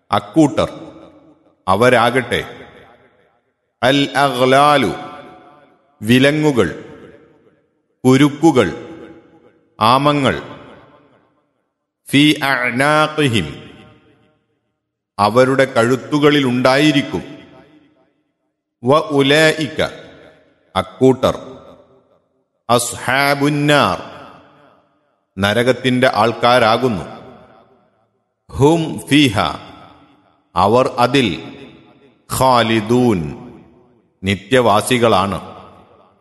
അക്കൂട്ടർ അവരാകട്ടെ അൽ അഗ്ലാലു വിലങ്ങുകൾ കുരുക്കുകൾ ആമങ്ങൾ ഫി അഅ്നാഖിഹിം അവരുടെ കഴുത്തുകളിലുണ്ടായിരിക്കും വ ഉലയിക്ക അക്കൂട്ടർ അസ്ഹാബുന്നാർ നരകത്തിന്റെ ആൾക്കാരാകുന്നു ഹും ഫീഹ അവർ അതിൽ ഖാലിദൂൻ നിത്യവാസികളാണ്